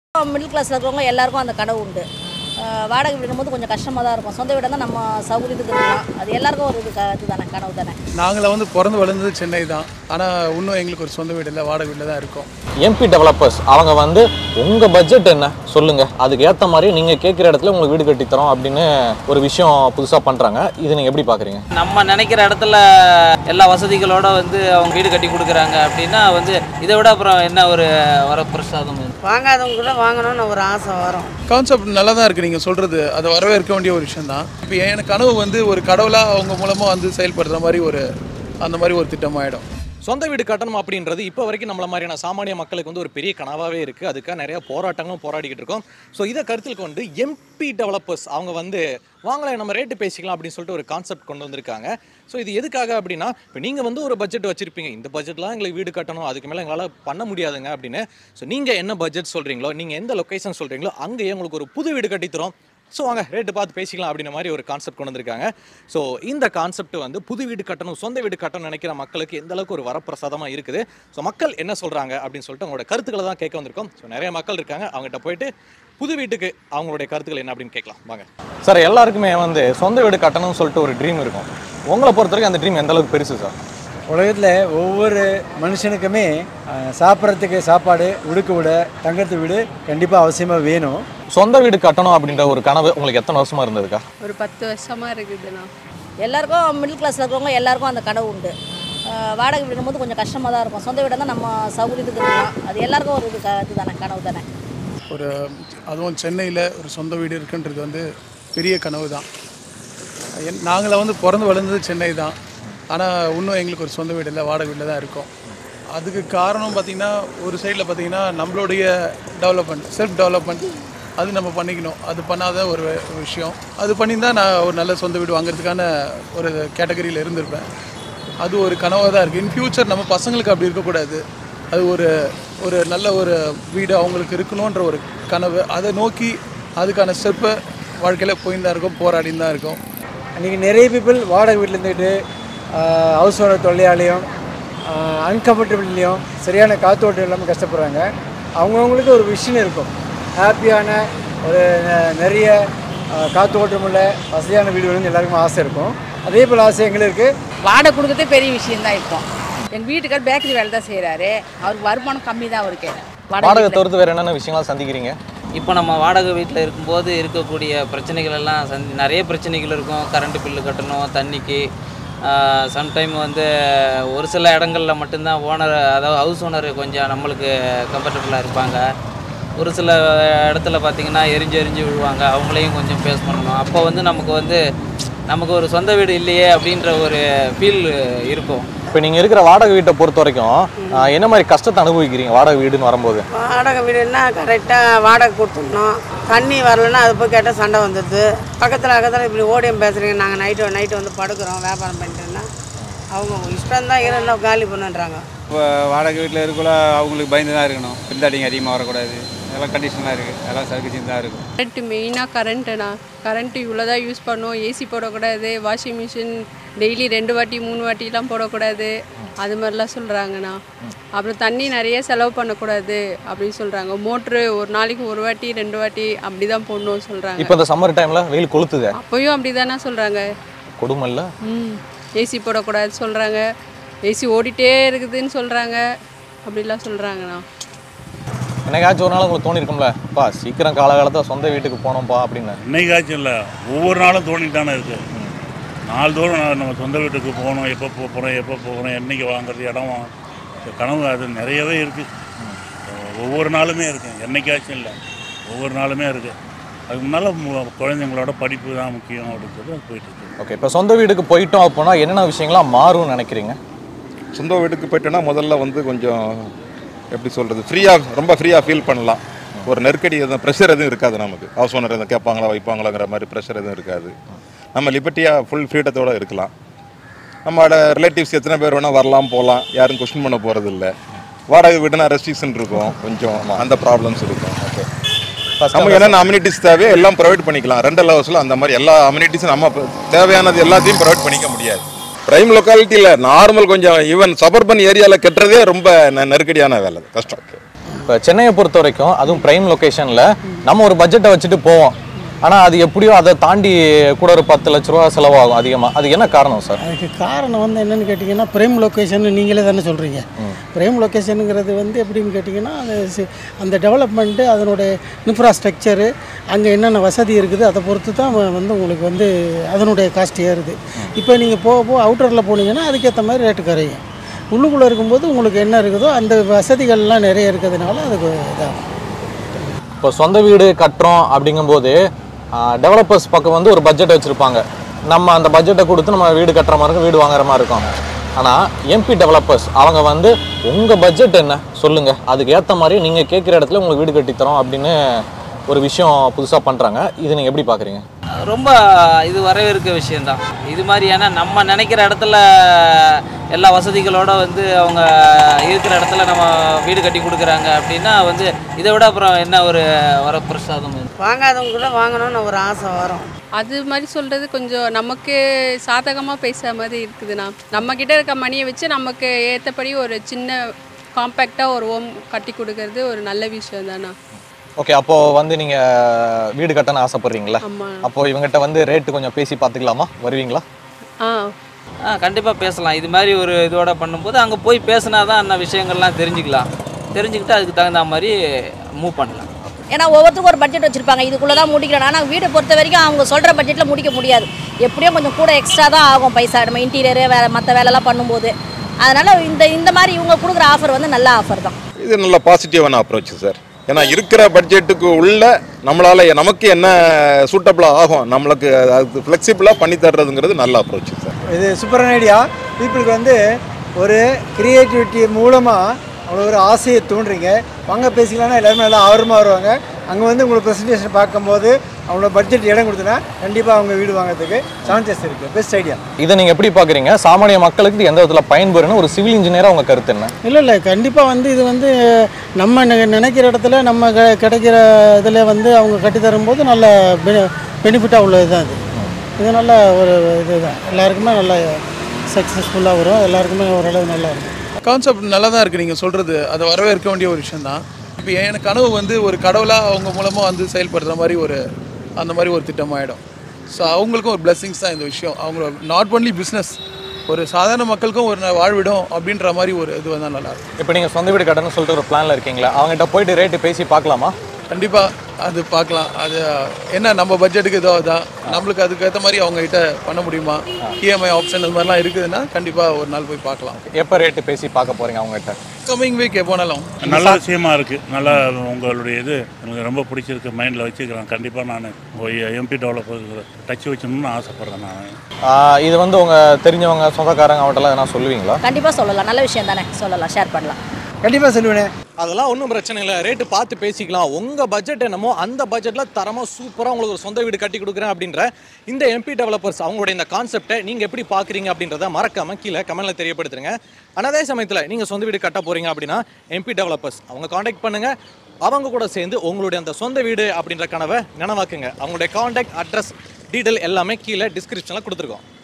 Middle கிளாஸில் இருக்கிறவங்க எல்லாருக்கும் அந்த கனவு உண்டு அஹ் வாடகை விடும்போது கொஞ்சம் கஷ்டமாக தான் இருக்கும் சொந்த வீடாக தான் நம்ம சௌகரியத்துக்கு இருக்கலாம் அது எல்லாருக்கும் ஒரு இது க- இது தானே கனவு தானே நாங்கள் வந்து பிறந்து வளர்ந்தது சென்னை தான் ஆனால் இன்னும் எங்களுக்கு ஒரு சொந்த வீடு இல்லை வாடகை வீட்டில் தான் இருக்கோம் எம்பி டெவலப்பர்ஸ் அவங்க வந்து உங்க பட்ஜெட் என்ன சொல்லுங்க அதுக்கு ஏத்த மாதிரி நீங்க கேட்குற இடத்துல உங்களுக்கு வீடு கட்டி தரோம் அப்படின்னு ஒரு விஷயம் புதுசா பண்றாங்க இது நீங்க எப்படி பாக்குறீங்க நம்ம நினைக்கிற இடத்துல எல்லா வசதிகளோட வந்து அவங்க வீடு கட்டி கொடுக்குறாங்க அப்படின்னா வந்து இதை விட அப்புறம் என்ன ஒரு வரப்பிரசாதம் வாங்காதவங்க கூட வாங்கணும்னு ஒரு ஆசை வரும் கான்செப்ட் நல்லா தான் இருக்குது நீங்கள் சொல்கிறது அதை வரவேற்க வேண்டிய ஒரு விஷயம் தான் இப்போ எனக்கு கனவு வந்து ஒரு கடவுளாக அவங்க மூலமாக வந்து செயல்படுற மாதிரி ஒரு அந்த மாதிரி ஒரு திட்டமாயிடும் சொந்த வீடு கட்டணும் அப்படின்றது இப்போ வரைக்கும் நம்மள மாதிரியான சாமானிய மக்களுக்கு வந்து ஒரு பெரிய கனவாகவே இருக்குது அதுக்காக நிறைய போராட்டங்களும் போராடிக்கிட்டு இருக்கோம் ஸோ இதை கருத்தில் கொண்டு எம்பி டெவலப்பர்ஸ் அவங்க வந்து வாங்கலை நம்ம ரேட்டு பேசிக்கலாம் அப்படின்னு சொல்லிட்டு ஒரு கான்செப்ட் கொண்டு வந்திருக்காங்க ஸோ இது எதுக்காக அப்படின்னா இப்போ நீங்கள் வந்து ஒரு பட்ஜெட் வச்சிருப்பீங்க இந்த பட்ஜெட்லாம் எங்களுக்கு வீடு கட்டணும் அதுக்கு மேலே எங்களால் பண்ண முடியாதுங்க அப்படின்னு ஸோ நீங்கள் என்ன பட்ஜெட் சொல்கிறீங்களோ நீங்கள் எந்த லொக்கேஷன் சொல்கிறீங்களோ அங்கேயே உங்களுக்கு ஒரு புது வீடு கட்டித்தரோம் ஸோ வாங்க ரேட்டு பார்த்து பேசிக்கலாம் அப்படின்ற மாதிரி ஒரு கான்செப்ட் கொண்டு வந்திருக்காங்க ஸோ இந்த கான்செப்ட் வந்து புது வீடு கட்டணும் சொந்த வீடு கட்டணும் நினைக்கிற மக்களுக்கு எந்த அளவுக்கு ஒரு வரப்பிரசாதமாக இருக்குது ஸோ மக்கள் என்ன சொல்கிறாங்க அப்படின்னு சொல்லிட்டு அவங்களோட கருத்துக்களை தான் கேட்க வந்திருக்கோம் ஸோ நிறைய மக்கள் இருக்காங்க அவங்ககிட்ட போயிட்டு புது வீட்டுக்கு அவங்களுடைய கருத்துக்கள் என்ன அப்படின்னு கேட்கலாம் வாங்க சார் எல்லாருக்குமே வந்து சொந்த வீடு கட்டணும்னு சொல்லிட்டு ஒரு ட்ரீம் இருக்கும் உங்களை பொறுத்த வரைக்கும் அந்த ட்ரீம் எந்த அளவுக்கு பெருசு சார் உலகத்தில் ஒவ்வொரு மனுஷனுக்குமே அஹ், சாப்பிட்றதுக்கு சாப்பாடு உடுக்க விட தங்கறதுக்கு வீடு கண்டிப்பாக அவசியமாக வேணும் சொந்த வீடு கட்டணும் அப்படின்ற ஒரு கனவு உங்களுக்கு எத்தனை வருஷமா இருந்ததுக்கா ஒரு பத்து வருஷமா இருக்குதுண்ணா எல்லாருக்கும் மிடில் கிளாஸில் இருக்கிறவங்க எல்லாருக்கும் அந்த கனவு உண்டு அஹ் வாடகை விடும்போது கொஞ்சம் கஷ்டமாக தான் இருக்கும் சொந்த வீடாக தான் நம்ம சௌகரியத்துக்கு இருக்கலாம் அது எல்லாருக்கும் ஒரு இது க- இது தானே கனவு தானே ஒரு அதுவும் சென்னையில் ஒரு சொந்த வீடு இருக்குன்றது வந்து பெரிய கனவு தான் என் நாங்கள் வந்து பிறந்து வளர்ந்தது சென்னை தான் ஆனால் இன்னும் எங்களுக்கு ஒரு சொந்த வீடு இல்லை வாடகை வீட்டில் தான் இருக்கோம் அதுக்கு காரணம் பார்த்திங்கன்னா ஒரு சைடில் பார்த்திங்கன்னா நம்மளுடைய டெவலப்மெண்ட் செல்ஃப் டெவலப்மெண்ட் அது நம்ம பண்ணிக்கணும் அது பண்ணாத ஒரு ஒரு விஷயம் அது பண்ணியிருந்தால் நான் ஒரு நல்ல சொந்த வீடு வாங்குறதுக்கான ஒரு கேட்டகரியில் இருந்திருப்பேன் அது ஒரு கனவாக தான் இருக்குது இன் ஃபியூச்சர் நம்ம பசங்களுக்கு அப்படி இருக்கக்கூடாது அது ஒரு ஒரு நல்ல ஒரு வீடு அவங்களுக்கு இருக்கணுன்ற ஒரு கனவு அதை நோக்கி அதுக்கான ஸ்டெப்பை வாழ்க்கையில் போயின்னு தான் இருக்கும் போராடின்னு தான் இருக்கும் அன்றைக்கி நிறைய பீப்புள் வாடகை வீட்டில் இருந்துக்கிட்டு ஹவுஸ் ஓனர் தொல்லையாலையும் அன்கம்ஃபர்டபுள்லையும் சரியான காத்தோட்டம் இல்லாமல் கஷ்டப்படுறாங்க அவங்கவுங்களுக்கு ஒரு விஷன் இருக்கும் ஹாப்பியான ஒரு நெ- நிறைய அஹ், காத்தோட்டம் உள்ள வசதியான வீடு வேணும்னு எல்லாருக்கும் ஆசை இருக்கும் அதே போல் ஆசை எங்களுக்கு வாடகை கொடுக்கறதே பெரிய விஷயம் தான் இப்போ எங்கள் வீட்டுக்கார் பேக்கரி வேலை தான் செய்கிறாரு அவருக்கு வருமானம் கம்மி தான் அவருக்கு வாடகை தவிர்த்து வேற என்னென்ன விஷயங்கள் சந்திக்கிறீங்க இப்போ நம்ம வாடகை வீட்டில் இருக்கும்போது இருக்கக்கூடிய பிரச்சனைகள் எல்லாம் சந்தி நிறைய பிரச்சனைகள் இருக்கும் கரண்ட் பில்லு கட்டணும் தண்ணிக்கு சம்டைம் வந்து ஒரு சில இடங்கள்ல மட்டும்தான் ஓனர் அதாவது ஹவுஸ் ஓனர் கொஞ்சம் நம்மளுக்கு கம்ஃபர்டபுளாக இருப்பாங்க ஒரு சில இடத்துல பார்த்தீங்கன்னா எரிஞ்சு எரிஞ்சு விழுவாங்க அவங்களையும் கொஞ்சம் ஃபேஸ் பண்ணணும் அப்போ வந்து நமக்கு வந்து நமக்கு ஒரு சொந்த வீடு இல்லையே அப்படின்ற ஒரு ஃபீல் இருக்கும் இப்போ நீங்கள் இருக்கிற வாடகை வீட்டை பொறுத்த வரைக்கும் ஆஹ், என்ன மாதிரி கஷ்டத்தை அனுபவிக்கிறீங்க வாடகை வீடுன்னு வரும்போது வாடகை வீடுன்னா கரெக்டாக வாடகை கொடுத்துடணும் தண்ணி வரலன்னா அது போய் கேட்டால் சண்டை வந்துடுது பக்கத்தில் பக்கத்தில் இப்படி ஓடியம் பேசுகிறீங்க நாங்கள் நைட்டு நைட்டு வந்து படுக்கிறோம் வியாபாரம் பண்ணிட்டுன்னா அவங்க இஷ்டம் தான் இருந்தால் காலி பண்ணுன்றாங்க இப்போ வாடகை வீட்டில் இருக்கக்குள்ள அவங்களுக்கு பயந்து தான் இருக்கணும் பிரிந்தாடிங்க அதிகமாக வரக்கூடாது அதெல்லாம் கண்டிஷனாக இருக்குது எல்லாம் சர்வீஸிங் தான் இருக்கும் கரண்ட்டு மெயினாக கரண்ட்டுண்ணா கரண்ட்டு இவ்வளோ தான் யூஸ் பண்ணோம் ஏசி போடக்கூடாது வாஷிங் மிஷின் டெய்லி ரெண்டு வாட்டி மூணு வாட்டிலாம் போடக்கூடாது அது மாதிரிலாம் சொல்கிறாங்கண்ணா அப்புறம் தண்ணி நிறைய செலவு பண்ணக்கூடாது அப்படின்னு சொல்கிறாங்க மோட்ரு ஒரு நாளைக்கு ஒரு வாட்டி ரெண்டு வாட்டி அப்படி தான் போடணும்னு சொல்கிறாங்க இப்போ இந்த சம்மர் டைமில் வெயில் கொளுத்துது அப்போயும் அப்படி தானே சொல்கிறாங்க கொடுமை இல்லை ம் ஏசி போடக்கூடாது சொல்கிறாங்க ஏசி ஓடிட்டே இருக்குதுன்னு சொல்கிறாங்க அப்படிலாம் சொல்கிறாங்கண்ணா என்னைக்காச்சும் ஒரு நாள் உங்களுக்கு தோணிருக்கும்ல பா சீக்கிரம் காலகாலத்தில் சொந்த வீட்டுக்கு போனோம்ப்பா அப்படின்னு இன்னைக்காச்சும் இல்லை ஒவ்வொரு நாளும் தோணிட்டு தானே இருக்குது நாள்தோறும் நான் நம்ம சொந்த வீட்டுக்கு போகணும் எப்போ போக போகிறோம் எப்போ போகிறோம் என்னைக்கு வாங்குறது இடம் வாங்க இந்த கனவு அது நிறையவே இருக்குது ஒவ்வொரு நாளுமே இருக்குது என்னைக்காச்சும் இல்லை ஒவ்வொரு நாளுமே இருக்குது அதுக்கு முன்னால் குழந்தைங்களோட படிப்பு தான் முக்கியம் அப்படின்னு சொல்லி போயிட்டு இருக்கு ஓகே இப்போ சொந்த வீட்டுக்கு போயிட்டோம் அப்படின்னா என்னென்ன விஷயங்கள்லாம் மாறும்னு நினைக்கிறீங்க சொந்த வீட்டுக்கு போயிட்டோன்னா முதல்ல வந்து கொஞ்சம் எப்படி சொல்கிறது ஃப்ரீயாக ரொம்ப ஃப்ரீயாக ஃபீல் பண்ணலாம் ஒரு நெருக்கடி எதுவும் ப்ரெஷர் எதுவும் இருக்காது நமக்கு ஹவுஸ் ஓனர் எதுவும் கேட்பாங்களா வைப்பாங்களாங்கிற மாதிரி ப்ரெஷர் எதுவும் இருக்காது நம்ம லிபர்ட்டியாக ஃபுல் ஃப்ரீடத்தோடு இருக்கலாம் நம்மளோட ரிலேட்டிவ்ஸ் எத்தனை பேர் வேணால் வரலாம் போகலாம் யாரும் கொஸ்டின் பண்ண போகிறது இல்லை வாடகை வீடுனா ரெஸ்ட்ரிக்ஷன் இருக்கும் கொஞ்சம் அந்த ப்ராப்ளம்ஸ் இருக்கும் ஓகே நமக்கு என்னென்ன அம்யூனிட்டிஸ் தேவையோ எல்லாம் ப்ரொவைட் பண்ணிக்கலாம் ரெண்டல் ஹவுஸில் அந்த மாதிரி எல்லா அம்யூனிட்டிஸும் நம்ம ப- தேவையானது எல்லாத்தையும் ப்ரொவைட் பண்ணிக்க முடியாது ப்ரைம் லொக்காலிட்டியில் நார்மல் கொஞ்சம் ஈவன் சபர்பன் ஏரியாவில் கட்டுறதே ரொம்ப நெ- நெருக்கடியான வேலை கஷ்டம் இப்போ சென்னையை பொறுத்த வரைக்கும் அதுவும் பிரைம் லொக்கேஷனில் நம்ம ஒரு பட்ஜெட்டை வச்சுட்டு போவோம் ஆனால் அது எப்படியோ அதை தாண்டி கூட ஒரு பத்து லட்ச ரூபா செலவாகும் அதிகமாக அது என்ன காரணம் சார் அதுக்கு காரணம் வந்து என்னன்னு கேட்டிங்கன்னா பிரேம் லொக்கேஷன் நீங்களே தானே சொல்கிறீங்க பிரேம் லொக்கேஷனுங்கிறது வந்து எப்படின்னு கேட்டிங்கன்னா அது சி- அந்த டெவலப்மெண்ட்டு அதனுடைய இன்ஃப்ராஸ்ட்ரக்சரு அங்கே என்னென்ன வசதி இருக்குது அதை பொறுத்து தான் வ- வந்து உங்களுக்கு வந்து அதனுடைய காஸ்ட் ஏறுது இப்போ நீங்கள் போக போக அவுட்டரில் போனீங்கன்னா அதுக்கேற்ற மாதிரி ரேட்டு குறையும் உள்ளுக்குள்ளே இருக்கும்போது உங்களுக்கு என்ன இருக்குதோ அந்த வசதிகள்லாம் நிறைய இருக்கிறதுனால அதுக்கு இதாகும் இப்போ சொந்த வீடு கட்டுறோம் அப்படிங்கும்போது டெவலப்பர்ஸ் பக்கம் வந்து ஒரு பட்ஜெட் வச்சுருப்பாங்க நம்ம அந்த பட்ஜெட்டை கொடுத்து நம்ம வீடு கட்டுற மாதிரி இருக்கும் வீடு வாங்குற மாதிரி இருக்கும் ஆனால் எம்பி டெவலப்பர்ஸ் அவங்க வந்து உங்கள் பட்ஜெட் என்ன சொல்லுங்கள் அதுக்கு ஏற்ற மாதிரி நீங்கள் கேட்குற இடத்துல உங்களுக்கு வீடு கட்டித்தரோம் அப்படின்னு ஒரு விஷயம் புதுசாக பண்ணுறாங்க இது நீங்கள் எப்படி பார்க்குறீங்க ரொம்ப இது வரவேற்க விஷயம்தான் இது மாதிரி ஏன்னா நம்ம நினைக்கிற இடத்துல எல்லா வசதிகளோட வந்து அவங்க இருக்கிற இடத்துல நம்ம வீடு கட்டி கொடுக்குறாங்க அப்படின்னா வந்து இதை விட அப்புறம் என்ன ஒரு வரப்பிரசாதம் இது? வாங்காதவங்க கூட வாங்கணும்னு ஒரு ஆசை வரும் அது மாதிரி சொல்கிறது கொஞ்சம் நமக்கு சாதகமாக பேசுகிற மாதிரி இருக்குதுண்ணா நம்மக்கிட்ட இருக்க மணியை வச்சு நமக்கு ஏற்றபடி ஒரு சின்ன காம்பேக்டாக ஒரு ஓம் கட்டி கொடுக்கறது ஒரு நல்ல விஷயம் தானா ஓகே அப்போது வந்து நீங்கள் வீடு கட்டணும்னு ஆசைப்பட்றீங்களா ஆமாம் அப்போது இவங்ககிட்ட வந்து ரேட்டு கொஞ்சம் பேசி பார்த்துக்கலாமா வருவீங்களா ஆ ஆ கண்டிப்பாக பேசலாம் இது மாதிரி ஒரு இதோட பண்ணும்போது அங்கே போய் பேசினா தான் அந்த விஷயங்கள்லாம் தெரிஞ்சுக்கலாம் தெரிஞ்சுக்கிட்டு அதுக்கு தகுந்த மாதிரி மூவ் பண்ணலாம் ஏன்னா ஒவ்வொருத்தருக்கும் ஒரு பட்ஜெட் வச்சுருப்பாங்க இதுக்குள்ளே தான் முடிக்கணும் ஆனால் வீடை பொறுத்த வரைக்கும் அவங்க சொல்கிற பட்ஜெட்டில் முடிக்க முடியாது எப்படியும் கொஞ்சம் கூட எக்ஸ்ட்ரா தான் ஆகும் பைசா நம்ம இன்டீரியரு வேறு மற்ற வேலைலாம் பண்ணும்போது அதனால் இந்த இந்த மாதிரி இவங்க கொடுக்குற ஆஃபர் வந்து நல்ல ஆஃபர் தான் இது நல்ல பாசிட்டிவான அப்ரோச் சார் ஏன்னா இருக்கிற பட்ஜெட்டுக்கு உள்ள நம்மளால நமக்கு என்ன சூட்டபிளாக ஆகும் நம்மளுக்கு அது ஃப்ளெக்சிபிளாக பண்ணி தர்றதுங்கிறது நல்ல அப்ரோச் சார் இது சூப்பர் ஐடியா பீப்புளுக்கு வந்து ஒரு கிரியேட்டிவிட்டி மூலமாக அவ்வளோ ஒரு ஆசையை தூண்டுறீங்க வாங்க பேசிக்கலாம்னா எல்லாருமே நல்லா ஆர்வமாக வருவாங்க அங்கே வந்து உங்களுக்கு ப்ரெசன்டேஷன் பார்க்கும்போது அவங்களோட பட்ஜெட் இடம் கொடுத்தனா கண்டிப்பாக அவங்க வீடு வாங்குறதுக்கு சான்சஸ் இருக்குது பெஸ்ட் ஐடியா இதை நீங்கள் எப்படி பார்க்குறீங்க சாமானிய மக்களுக்கு இது எந்த விதத்தில் பயன்பெறும்னு ஒரு சிவில் இன்ஜினியராக உங்கள் கருத்து என்ன இல்லை இல்லை கண்டிப்பாக வந்து இது வந்து நம்ம நெ- நினைக்கிற இடத்துல நம்ம க கிடைக்கிற இதில் வந்து அவங்க கட்டி தரும்போது நல்ல பெனி பெனிஃபிட்டாக உள்ளது தான் இது இது நல்ல ஒரு இதுதான் எல்லாருக்குமே நல்ல சக்ஸஸ்ஃபுல்லாக வரும் எல்லாருக்குமே ஓரளவு நல்லா இருக்கும் கான்செப்ட் நல்லா தான் இருக்குது நீங்கள் சொல்கிறது அதை வரவேற்க வேண்டிய ஒரு விஷயம் தான் இப்போ எனக்கு கனவு வந்து ஒரு கடவுளாக அவங்க மூலமாக வந்து செயல்படுற மாதிரி ஒரு அந்த மாதிரி ஒரு திட்டமாயிடும் ஸோ அவங்களுக்கும் ஒரு blessings தான் இந்த விஷயம் அவங்க நாட் ஒன்லி பிஸ்னஸ் ஒரு சாதாரண மக்களுக்கும் ஒரு ந- வாழ்விடம் அப்படின்ற மாதிரி ஒரு இது வந்தால் நல்லாயிருக்கும் இப்போ நீங்கள் சொந்த வீடு கட்டணும்னு சொல்லிட்டு ஒரு பிளானில் இருக்கீங்களா அவங்ககிட்ட போயிட்டு ரேட்டு பேசி பார்க்கலாமா கண்டிப்பாக அது பார்க்கலாம் அது என்ன நம்ம பட்ஜெட்டுக்கு இதோ அதான் நம்மளுக்கு அதுக்கேற்ற மாதிரி அவங்க கிட்ட பண்ண முடியுமா இஎம்ஐ ஆப்ஷன் அது மாதிரிலாம் இருக்குதுன்னா கண்டிப்பாக ஒரு நாள் போய் பார்க்கலாம் எப்போ ரேட்டு பேசி பார்க்க போகிறீங்க அவங்ககிட்ட கம்மிங் வீக் எப்போனாலும் நல்ல விஷயமா இருக்குது நல்லா உங்களுடைய இது எனக்கு ரொம்ப பிடிச்சிருக்கு மைண்டில் வச்சுக்கிறேன் கண்டிப்பாக நான் எம்பி டெவலப்பர் டச் வச்சணும்னு ஆசைப்பட்றேன் நான் ஆஹ் இது வந்து உங்கள் தெரிஞ்சவங்க சொந்தக்காரங்க அவட்டெல்லாம் எதனா சொல்லுவீங்களா கண்டிப்பாக சொல்லலாம் நல்ல விஷயம் தானே சொல்லலாம் ஷேர் பண்ணலாம் கண்டிப்பாக சொல்லுவேனே அதெல்லாம் ஒன்றும் பிரச்சனை இல்லை ரேட்டு பார்த்து பேசிக்கலாம் உங்கள் பட்ஜெட் என்னமோ அந்த பட்ஜெட்டில் தரமாக சூப்பராக உங்களுக்கு ஒரு சொந்த வீடு கட்டி கொடுக்குறேன் அப்படின்ற இந்த எம்பி டெவலப்பர்ஸ் அவங்களுடைய இந்த கான்செப்டை நீங்கள் எப்படி பார்க்குறீங்க அப்படின்றத மறக்காம கீழே கமெண்ட்டில் தெரியப்படுத்துருங்க ஆனால் அதே சமயத்தில் நீங்கள் சொந்த வீடு கட்ட போகிறீங்க அப்படின்னா எம்பி டெவலப்பர்ஸ் அவங்க காண்டாக்ட் பண்ணுங்கள் அவங்க கூட சேர்ந்து உங்களுடைய அந்த சொந்த வீடு அப்படின்ற கனவை நினைவாக்குங்க அவங்களுடைய காண்டாக்ட் அட்ரஸ் டீட்டெயில் எல்லாமே கீழே டிஸ்கிரிப்ஷனில் கொடுத்துருக்கோம்